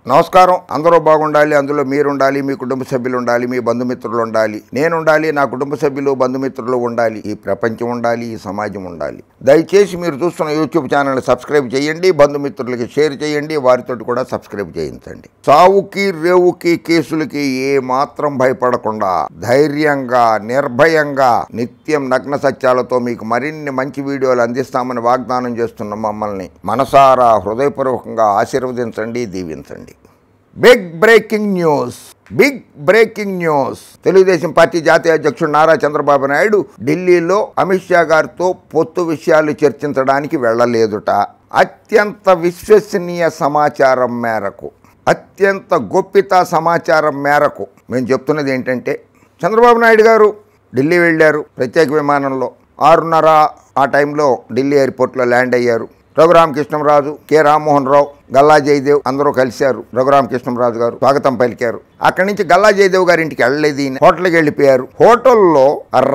నమస్కారం అందరూ బాగుండాలి అందులో మీరు ఉండాలి మీ కుటుంబ సభ్యులు ఉండాలి మీ బంధుమిత్రులు ఉండాలి నేను ఉండాలి నా కుటుంబ సభ్యులు బంధుమిత్రులు ఉండాలి ఈ ప్రపంచం ఉండాలి ఈ సమాజం ఉండాలి దయచేసి మీరు చూస్తున్న యూట్యూబ్ ఛానల్ సబ్స్క్రైబ్ చేయండి బంధుమిత్రులకి షేర్ చేయండి వారితో కూడా సబ్స్క్రైబ్ చేయించండి సావుకి రేవుకి కేసులకి ఏ మాత్రం భయపడకుండా ధైర్యంగా నిర్భయంగా నిత్యం నగ్న సత్యాలతో మీకు మరిన్ని మంచి వీడియోలు అందిస్తామని వాగ్దానం చేస్తున్న మమ్మల్ని మనసారా హృదయపూర్వకంగా ఆశీర్వదించండి దీవించండి big breaking news big breaking news Telugu Desam party జాతీయ అధ్యక్షుడు నారా చంద్రబాబు నాయుడు ఢిల్లీలో అమిత్ షా గారితో పొత్తు విషయాలు చర్చించడానికి వెళ్ళలేదుట అత్యంత విశ్వసనీయ సమాచారం మేరకు అత్యంత గొప్పిత సమాచారం మేరకు మేము చెప్తున్నది ఏంటంటే చంద్రబాబు నాయుడు గారు ఢిల్లీ వెళ్ళారు ప్రత్యేక విమానంలో ఆరున్నర ఆ టైంలో ఢిల్లీ ఎయిర్పోర్ట్లో ల్యాండ్ అయ్యారు రఘురామకృష్ణరాజు కె రామ్మోహన్ రావు గల్లా జయదేవ్ అందరూ కలిశారు రఘురామకృష్ణరాజు గారు స్వాగతం పలికారు అక్కడి నుంచి గల్లా జయదేవ్ గారి ఇంటికి వెళ్ళలేదు ఈయన హోటల్కి వెళ్ళిపోయారు హోటల్లో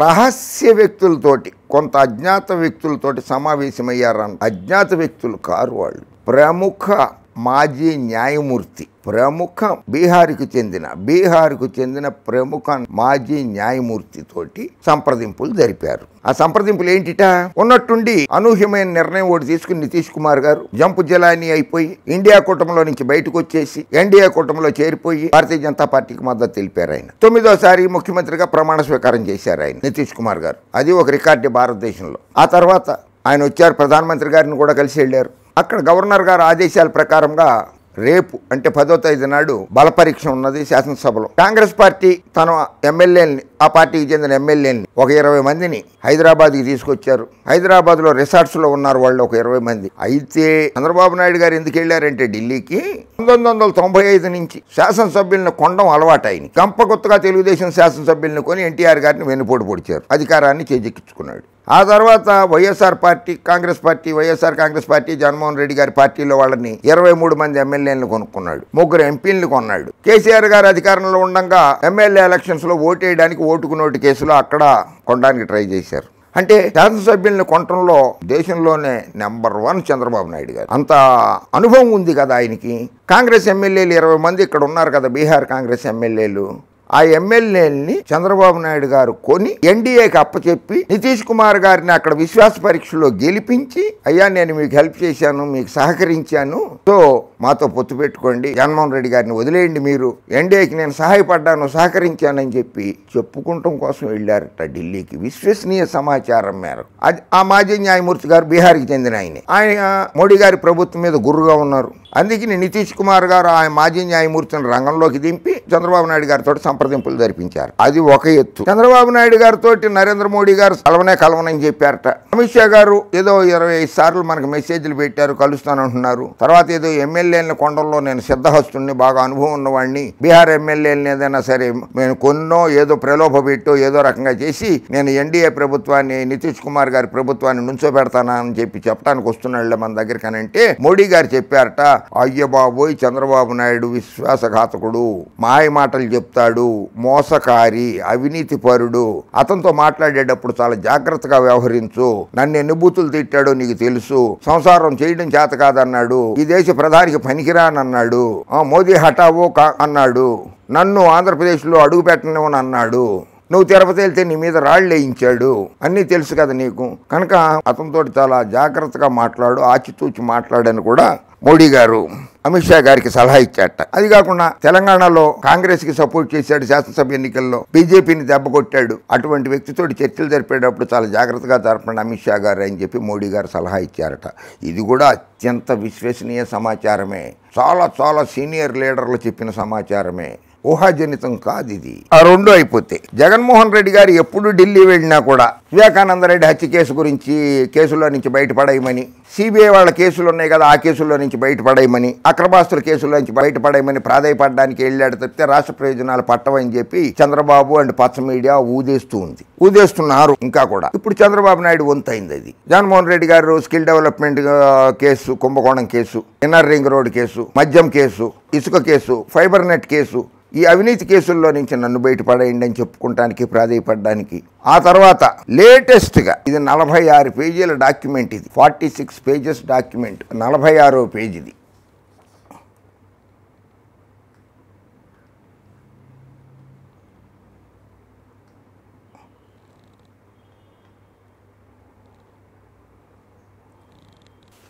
రహస్య వ్యక్తులతోటి కొంత అజ్ఞాత వ్యక్తులతోటి సమావేశమయ్యారు అజ్ఞాత వ్యక్తులు కారు వాళ్ళు ప్రముఖ మాజీ న్యాయమూర్తి ప్రముఖ బీహార్కు చెందిన బీహార్కు చెందిన ప్రముఖ మాజీ న్యాయమూర్తి తోటి సంప్రదింపులు జరిపారు ఆ సంప్రదింపులు ఏంటిట ఉన్నట్టుండి అనూహ్యమైన నిర్ణయం ఒకటి తీసుకుని నితీష్ కుమార్ గారు జంపు జలాని అయిపోయి ఇండియా కూటమిలో నుంచి బయటకు వచ్చేసి ఎన్డీఏ కూటమిలో చేరిపోయి భారతీయ జనతా పార్టీకి మద్దతు తెలిపారు ఆయన తొమ్మిదోసారి ముఖ్యమంత్రిగా ప్రమాణ స్వీకారం చేశారు ఆయన నితీష్ కుమార్ గారు అది ఒక రికార్డు భారతదేశంలో ఆ తర్వాత ఆయన వచ్చారు ప్రధానమంత్రి గారిని కూడా కలిసి వెళ్ళారు అక్కడ గవర్నర్ గారు ఆదేశాల ప్రకారంగా రేపు అంటే పదో తేదీ నాడు బల పరీక్ష ఉన్నది శాసనసభలో కాంగ్రెస్ పార్టీ తన ఎమ్మెల్యేలని ఆ పార్టీకి చెందిన ఎమ్మెల్యేలని ఒక ఇరవై మందిని హైదరాబాద్కి తీసుకొచ్చారు హైదరాబాద్లో రిసార్ట్స్లో ఉన్నారు వాళ్ళు ఒక ఇరవై మంది అయితే చంద్రబాబు నాయుడు గారు ఎందుకు వెళ్ళారంటే ఢిల్లీకి పంతొమ్మిది వందల తొంభై ఐదు నుంచి శాసనసభ్యులను కొండం అలవాటైంది గంపగొత్తగా తెలుగుదేశం శాసనసభ్యులను కొని ఎన్టీఆర్ గారిని వెన్నుపోటు పొడిచారు అధికారాన్ని చేజెక్కించుకున్నాడు ఆ తర్వాత YSR party Congress party YSR Congress party Jaganmohan Reddy గారి పార్టీలో వాళ్ళని ఇరవై మూడు మంది ఎమ్మెల్యేలను కొనుక్కున్నాడు ముగ్గురు ఎంపీలను కొన్నాడు కేసీఆర్ గారు అధికారంలో ఉండగా ఎమ్మెల్యే ఎలక్షన్స్ లో ఓటేయడానికి ఓటుకు నోటు కేసులో అక్కడ కొనడానికి ట్రై చేశారు అంటే శాసనసభ్యుల్ని కొనటంలో దేశంలోనే నెంబర్ వన్ చంద్రబాబు నాయుడు గారు అంత అనుభవం ఉంది కదా ఆయనకి కాంగ్రెస్ ఎమ్మెల్యేలు ఇరవై మంది ఇక్కడ ఉన్నారు కదా బీహార్ కాంగ్రెస్ ఎమ్మెల్యేలు ఆ ఎమ్మెల్యేలని చంద్రబాబు నాయుడు గారు కొని ఎన్డీఏకి అప్పచెప్పి నితీష్ కుమార్ గారిని అక్కడ విశ్వాస పరీక్షలో గెలిపించి అయ్యా నేను మీకు హెల్ప్ చేశాను మీకు సహకరించాను సో మాతో పొత్తు పెట్టుకోండి జగన్మోహన్ రెడ్డి గారిని వదిలేయండి మీరు ఎన్డీఏకి నేను సహాయపడ్డాను సహకరించానని చెప్పి చెప్పుకుంటాం కోసం వెళ్ళారట ఢిల్లీకి విశ్వసనీయ సమాచారం మేరకు అది ఆ మాజీ న్యాయమూర్తి గారు బీహార్కి చెందిన ఆయన ఆయన మోడీ గారి ప్రభుత్వం మీద గురుగా ఉన్నారు అందుకని నితీష్ కుమార్ గారు ఆ మాజీ న్యాయమూర్తిని రంగంలోకి దింపి చంద్రబాబు నాయుడు గారితో సంప్రదింపులు జరిపించారు అది ఒక ఎత్తు చంద్రబాబు నాయుడు గారితో నరేంద్ర మోడీ గారు కలవనే కలవనని చెప్పారట అమిత్ షా గారు ఏదో ఇరవై ఐదు సార్లు మనకు మెసేజ్లు పెట్టారు కలుస్తానంటున్నారు తర్వాత ఏదో ఎమ్మెల్యేలను కొండల్లో నేను సిద్ధహస్తుని బాగా అనుభవం ఉన్నవాడిని బీహార్ ఎమ్మెల్యేలని ఏదైనా సరే నేను కొన్నో ఏదో ప్రలోభ పెట్టో ఏదో రకంగా చేసి నేను ఎన్డీఏ ప్రభుత్వాన్ని నితీష్ కుమార్ గారి ప్రభుత్వాన్ని నుంచోబెడతానని చెప్పి చెప్పడానికి వస్తున్నాడులే మన దగ్గరికి అని అంటే మోడీ గారు చెప్పారట అయ్య బాబోయ్ చంద్రబాబు నాయుడు విశ్వాసఘాతకుడు మాయ మాటలు చెప్తాడు మోసకారి అవినీతి పరుడు అతనితో మాట్లాడేటప్పుడు చాలా జాగ్రత్తగా వ్యవహరించు నన్ను ఎన్ని బూతులు తిట్టాడో నీకు తెలుసు సంసారం చేయడం చేత కాదన్నాడు ఈ దేశ ప్రధానికి పనికిరానన్నాడు ఆ, మోదీ హఠావో కా అన్నాడు నన్ను ఆంధ్రప్రదేశ్లో అడుగు పెట్టనివ్వని అన్నాడు నువ్వు తిరుపతి వెళ్తే నీ మీద రాళ్ళు వేయించాడు అన్నీ తెలుసు కదా నీకు కనుక అతనితో చాలా జాగ్రత్తగా మాట్లాడు ఆచితూచి మాట్లాడని కూడా మోడీ గారు అమిత్ షా గారికి సలహా ఇచ్చాట అది కాకుండా తెలంగాణలో కాంగ్రెస్ కి సపోర్ట్ చేశాడు శాసనసభ ఎన్నికల్లో బీజేపీని దెబ్బ కొట్టాడు అటువంటి వ్యక్తితోటి చర్చలు జరిపేటప్పుడు చాలా జాగ్రత్తగా జరపండి అమిత్ షా గారు అని చెప్పి మోడీ గారు సలహా ఇచ్చారట ఇది కూడా అత్యంత విశ్వసనీయ సమాచారమే చాలా చాలా సీనియర్ లీడర్లు చెప్పిన సమాచారమే ఊహాజనితం కాదు ఇది ఆ రెండు అయిపోతే జగన్మోహన్ రెడ్డి గారు ఎప్పుడు ఢిల్లీ వెళ్ళినా కూడా వివేకానంద రెడ్డి హత్య కేసు గురించి కేసులో నుంచి బయటపడేయమని సిబిఐ వాళ్ళ కేసులు ఉన్నాయి కదా ఆ కేసుల్లో నుంచి బయటపడేయమని అక్రమాస్తుల కేసుల్లో నుంచి బయటపడేయమని ప్రాధాయపడడానికి వెళ్ళాడు తప్పితే రాష్ట్ర ప్రయోజనాలు పట్టవని చెప్పి చంద్రబాబు అండ్ పచ్చ మీడియా ఊదేస్తూ ఉంది ఊదేస్తున్నారు ఇంకా కూడా ఇప్పుడు చంద్రబాబు నాయుడు వంతైంది అది జగన్మోహన్ రెడ్డి గారు స్కిల్ డెవలప్మెంట్ ఆ, కేసు కుంభకోణం case inner ring road case మద్యం కేసు ఇసుక కేసు ఫైబర్ నెట్ కేసు ఈ అవినీతి కేసుల్లో నుంచి నన్ను బయటపడేయండి అని చెప్పుకుంటానికి ప్రాధాయపడడానికి ఆ తర్వాత లేటెస్ట్గా ఇది నలభై ఆరు పేజీల డాక్యుమెంట్ ఇది ఫార్టీ సిక్స్ పేజెస్ డాక్యుమెంట్ నలభై ఆరో పేజీది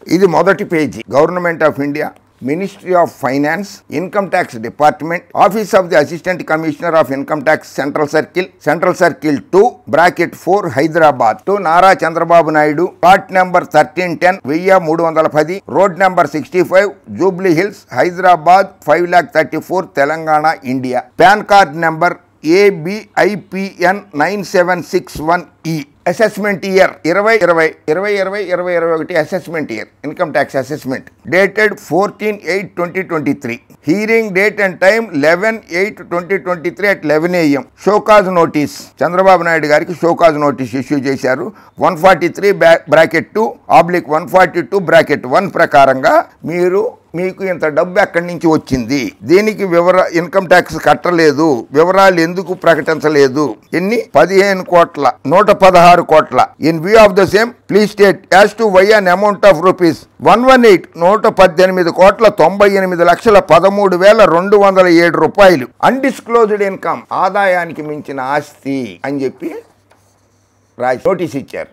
ఇది మొదటి page government of India ministry of finance income tax department office of the assistant commissioner of income tax central circle central circle two bracket four Hyderabad to Nara Chandrababu Naidu plot number thirteen ten వెయ్యి మూడు వందల పది road number sixty five Jubilee Hills Hyderabad five lakh thirty four Telangana India PAN card number ABIPN nine seven six one E assessment year ఇరవై ఇరవై ఇరవై ఇరవై ఇరవై ఇరవై ఒకటి assessment year income tax assessment dated fourteen eight twenty twenty three hearing date and time eleven eight twenty twenty three at eleven AM show cause notice Chandrababu Naidu గారికి show cause notice issue చేశారు one forty three bracket two oblique one forty two bracket one ప్రకారంగా మీరు మీకు ఇంత డబ్బు ఎక్కడి నుంచి వచ్చింది దీనికి వివర ఇన్కమ్ ట్యాక్స్ కట్టలేదు వివరాలు ఎందుకు ప్రకటించలేదు ఎన్ని పదిహేను కోట్ల నూట పదహారు కోట్ల in view of the same please state as to why an amount of rupees one one eight నూట పద్దెనిమిది కోట్ల తొంభై ఎనిమిది లక్షల పదమూడు వేల రెండు వందల ఏడు రూపాయలు అన్డిస్క్లోజ్డ్ ఇన్కమ్ ఆదాయానికి మించిన ఆస్తి అని చెప్పి రాసి నోటీస్ ఇచ్చారు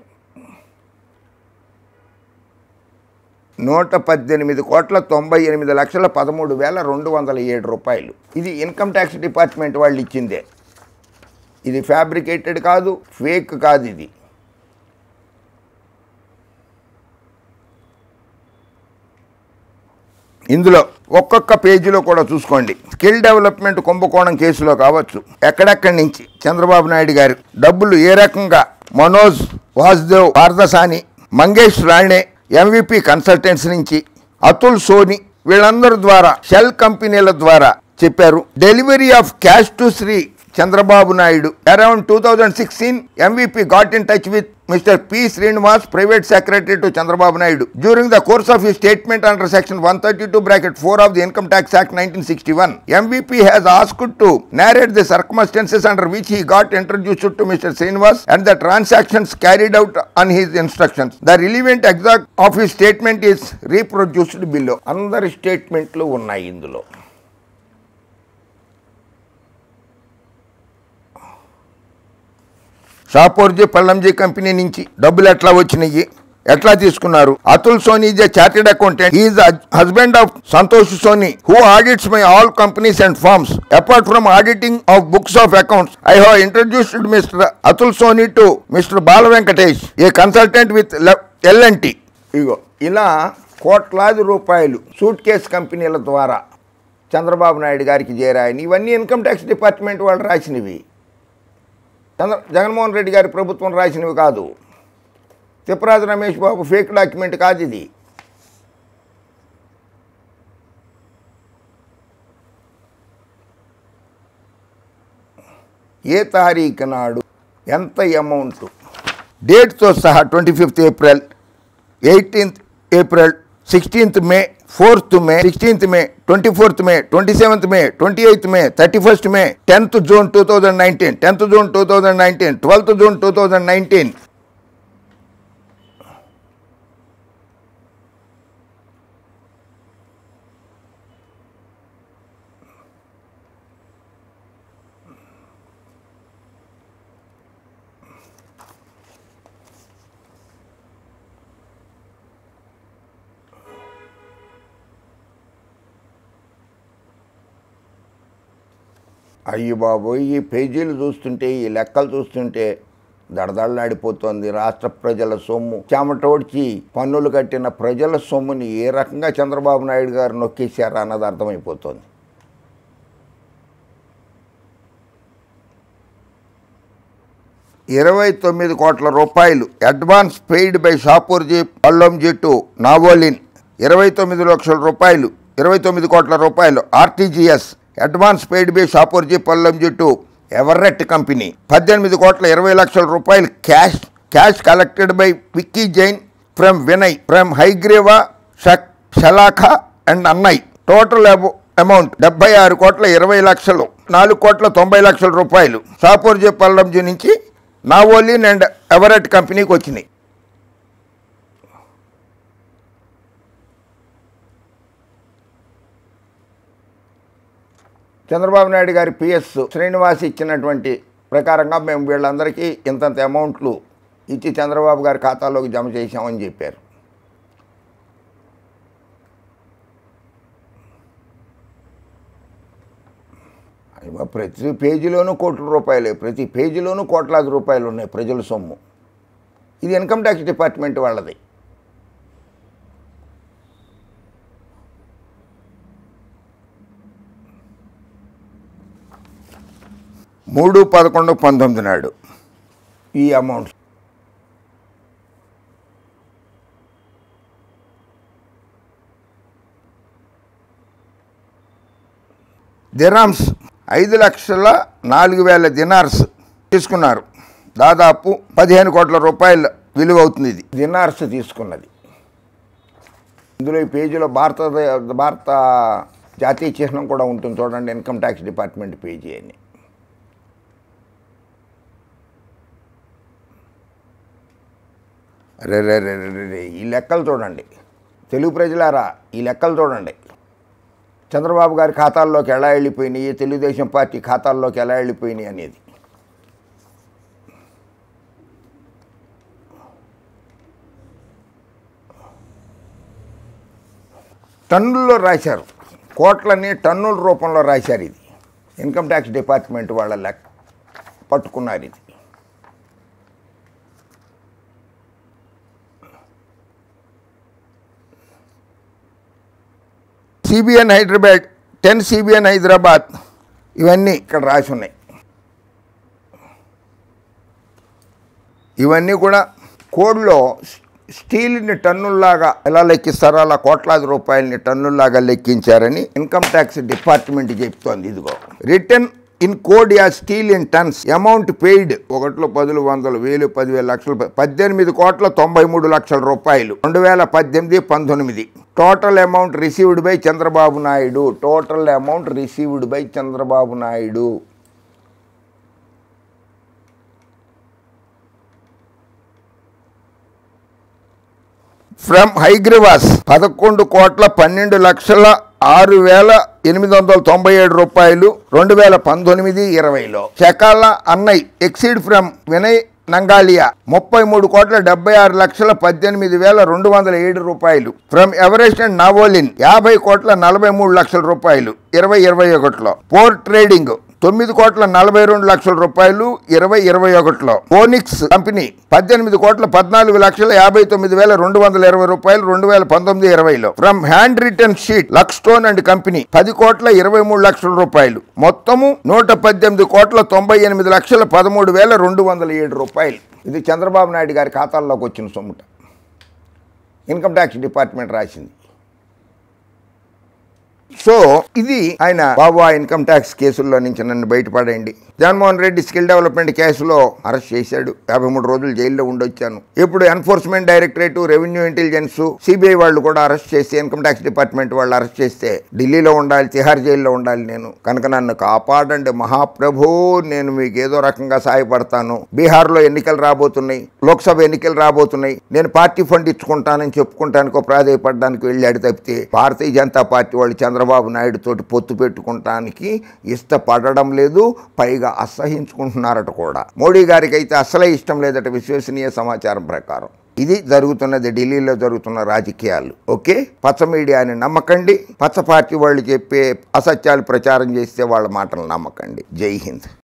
నూట పద్దెనిమిది కోట్ల తొంభై ఎనిమిది లక్షల పదమూడు వేల రెండు వందల ఏడు రూపాయలు ఇది ఇన్కమ్ ట్యాక్స్ డిపార్ట్మెంట్ వాళ్ళు ఇచ్చిందే ఇది ఫ్యాబ్రికేటెడ్ కాదు ఫేక్ కాదు ఇది ఇందులో ఒక్కొక్క పేజీలో కూడా చూసుకోండి స్కిల్ డెవలప్మెంట్ కుంభకోణం కేసులో కావచ్చు ఎక్కడెక్కడి నుంచి చంద్రబాబు నాయుడు గారు డబ్బులు ఏ రకంగా మనోజ్ వాసుదేవ్ పార్దసాని మంగేష్ రాణే ఎంవిపి కన్సల్టెంట్స్ నుంచి అతుల్ సోని వీళ్ళందరి ద్వారా షెల్ కంపెనీల ద్వారా చెప్పారు delivery of cash to Shri Chandrababu Naidu around two thousand sixteen MVP got in touch with mister P Srinivas private secretary to Chandrababu Naidu during the course of his statement under section one thirty two bracket four of the income tax act nineteen sixty one MVP has asked to narrate the circumstances under which he got introduced to Mr. Srinivas and the transactions carried out on his instructions. The relevant exact of his statement is reproduced below. అందరి స్టేట్మెంట్లు ఉన్నాయి ఇందులో Shapoorji Pallonji company నుంచి డబ్బులు ఎట్లా వచ్చినాయి ఎట్లా తీసుకున్నారు Atul Soni is chartered accountant is husband of Santosh Soni who audits my all companies and firms apart from auditing of books of accounts I have introduced mister Atul Soni to mister Bala Venkatesh a consultant with LNT ఇగో ఇలా కోట్లాది రూపాయలు సూట్ కేస్ కంపెనీల ద్వారా చంద్రబాబు నాయుడు గారికి చేరాయని ఇవన్నీ income tax department వాళ్ళు రాసినవి చంద్ర జగన్మోహన్ రెడ్డి గారి ప్రభుత్వం రాసినవి కాదు తిప్పరాజు రమేష్ బాబు ఫేక్ డాక్యుమెంట్ కాదు ఇది ఏ తారీఖు నాడు ఎంత అమౌంట్ డేట్తో సహా twenty fifth April eighteenth April sixteenth May fourth May sixteenth May twenty fourth May twenty seventh May twenty eighth May thirty first May tenth June two thousand nineteen tenth June two thousand nineteen twelfth June two thousand nineteen అయ్యి బాబోయ్ ఈ పేజీలు చూస్తుంటే ఈ లెక్కలు చూస్తుంటే దడదళ్ళాడిపోతోంది రాష్ట్ర ప్రజల సొమ్ము చెమటోడ్చి పన్నులు కట్టిన ప్రజల సొమ్ముని ఏ రకంగా చంద్రబాబు నాయుడు గారు నొక్కేశారా అన్నది అర్థమైపోతోంది ఇరవై తొమ్మిది కోట్ల రూపాయలు advance paid by Shapoorji Pallonji to Naolin ఇరవై తొమ్మిది లక్షల రూపాయలు ఇరవై తొమ్మిది కోట్ల రూపాయలు RTGS advance paid by Shapoorji Pallonji to Everett company పద్దెనిమిది కోట్ల ఇరవై లక్షల రూపాయలు cash cash collected by Vicky Jain from Vinay from Hayagriva షక్ షలాఖ అండ్ అన్నయ్ టోటల్ అమౌంట్ డెబ్బై ఆరు కోట్ల ఇరవై లక్షలు నాలుగు కోట్ల తొంభై లక్షల రూపాయలు షాపూర్జీ పల్లంజీ నుంచి నావోలిన్ అండ్ ఎవరెట్ కంపెనీకి వచ్చినాయి చంద్రబాబు నాయుడు గారి పిఎస్ శ్రీనివాస్ ఇచ్చినటువంటి ప్రకారంగా మేము వీళ్ళందరికీ ఇంతంత అమౌంట్లు ఇచ్చి చంద్రబాబు గారి ఖాతాలోకి జమ చేశామని చెప్పారు ఇవ్వ ప్రతి పేజీలోనూ కోట్ల రూపాయలే ప్రతి పేజీలోనూ కోట్లాది రూపాయలు ఉన్నాయి ప్రజల సొమ్ము ఇది ఇన్కమ్ ట్యాక్స్ డిపార్ట్మెంట్ వాళ్ళది మూడు పదకొండు పంతొమ్మిది నాడు ఈ అమౌంట్ దిరామ్స్ ఐదు లక్షల నాలుగు వేల దినార్స్ తీసుకున్నారు దాదాపు పదిహేను కోట్ల రూపాయల విలువ అవుతుంది ఇది దినార్స్ తీసుకున్నది ఇందులో ఈ పేజీలో భారత భారత జాతీయ చిహ్నం కూడా ఉంటుంది చూడండి ఇన్కమ్ ట్యాక్స్ డిపార్ట్మెంట్ పేజీ అని రే రే రే రే, రే రే ఈ లెక్కలు చూడండి తెలుగు ప్రజలారా ఈ లెక్కలు చూడండి చంద్రబాబు గారి ఖాతాల్లోకి ఎలా వెళ్ళిపోయినాయి తెలుగుదేశం పార్టీ ఖాతాల్లోకి ఎలా వెళ్ళిపోయినాయి అనేది టన్నుల్లో రాశారు కోట్లని టన్నుల రూపంలో రాశారు ఇది ఇన్కమ్ ట్యాక్స్ డిపార్ట్మెంట్ వాళ్ళ లెక్క పట్టుకున్నారు ఇది CBN Hyderabad ten CBN Hyderabad ఇవన్నీ ఇక్కడ రాసి ఉన్నాయి ఇవన్నీ కూడా కోడ్లో స్టీల్ని టన్నుల్లాగా ఎలా లెక్కిస్తారో అలా కోట్లాది రూపాయలని టన్నుల్లాగా లెక్కించారని ఇన్కమ్ ట్యాక్స్ డిపార్ట్మెంట్ చెప్తోంది ఇదిగో రిటర్న్ ఇన్ కోడ్ యా steel in tons amount paid ఒకటిలో పదులు వందలు వేలు పదివేల లక్షలు ప- పద్దెనిమిది కోట్ల తొంభై మూడు లక్షల రూపాయలు రెండు వేల పద్దెనిమిది పంతొమ్మిది total amount received by Chandrababu Naidu total amount received by Chandrababu Naidu from Hayagrivas పదకొండు కోట్ల పన్నెండు లక్షల ఆరు వేల ఎనిమిది వందల తొంభై ఏడు రూపాయలు రెండు వేల పంతొమ్మిది ఇరవైలో శకాల అన్నయ్ ఎక్సీడ్ ఫ్రమ్ వినయ్ నంగాలియా ముప్పై మూడు కోట్ల డెబ్బై ఆరు లక్షల పద్దెనిమిది వేల రెండు వందల ఏడు రూపాయలు ఫ్రమ్ ఎవరెస్ట్ అండ్ నావోలిన్ యాభై కోట్ల నలభై మూడు లక్షల రూపాయలు ఇరవై ఇరవై ఒకటిలో పోర్ ట్రేడింగ్ తొమ్మిది కోట్ల నలభై రెండు లక్షల రూపాయలు ఇరవై ఇరవై ఒకటిలో ఫోనిక్స్ కంపెనీ పద్దెనిమిది కోట్ల పద్నాలుగు లక్షల యాభై తొమ్మిది వేల రెండు వందల ఇరవై రూపాయలు రెండు వేల పంతొమ్మిది ఇరవైలో from hand return sheet luck stone and company పది కోట్ల ఇరవై మూడు లక్షల రూపాయలు మొత్తము నూట పద్దెనిమిది కోట్ల తొంభై ఎనిమిది లక్షల పదమూడు వేల రెండు వందల ఏడు రూపాయలు ఇది చంద్రబాబు నాయుడు గారి ఖాతాల్లోకి వచ్చిన సొమ్ముట ఇన్కమ్ ట్యాక్స్ డిపార్ట్మెంట్ రాసింది సో ఇది ఆయన బాబు ఆ ఇన్కమ్ ట్యాక్స్ కేసుల్లో నుంచి నన్ను బయటపడండి జగన్మోహన్ రెడ్డి స్కిల్ డెవలప్మెంట్ కేసులో అరెస్ట్ చేశాడు యాభై మూడు రోజులు జైల్లో ఉండొచ్చాను ఇప్పుడు enforcement directorate revenue intelligence CBI వాళ్ళు కూడా అరెస్ట్ చేస్తే ఇన్కమ్ ట్యాక్స్ డిపార్ట్మెంట్ వాళ్ళు అరెస్ట్ చేస్తే ఢిల్లీలో ఉండాలి తిహార్ జైల్లో ఉండాలి నేను కనుక నన్ను కాపాడండి మహాప్రభు నేను మీకు ఏదో రకంగా సహాయపడతాను బీహార్లో ఎన్నికలు రాబోతున్నాయి లోక్సభ ఎన్నికలు రాబోతున్నాయి నేను పార్టీ ఫండ్ ఇచ్చుకుంటానని చెప్పుకుంటానికో ప్రాధాయపడడానికి వెళ్ళాడు తప్పితే భారతీయ జనతా పార్టీ వాళ్ళు చంద్రబాబు నాయుడు తోటి పొత్తు పెట్టుకుంటానికి ఇష్టపడడం లేదు పైగా అసహించుకుంటున్నారట కూడా మోడీ గారికి అయితే అసలే ఇష్టం లేదట విశ్వసనీయ సమాచారం ప్రకారం ఇది జరుగుతున్నది ఢిల్లీలో జరుగుతున్న రాజకీయాలు ఓకే పచ్చ మీడియాని నమ్మకండి పచ్చ పార్టీ వాళ్ళు చెప్పే అసత్యాలు ప్రచారం చేస్తే వాళ్ళ మాటలు నమ్మకండి జై హింద్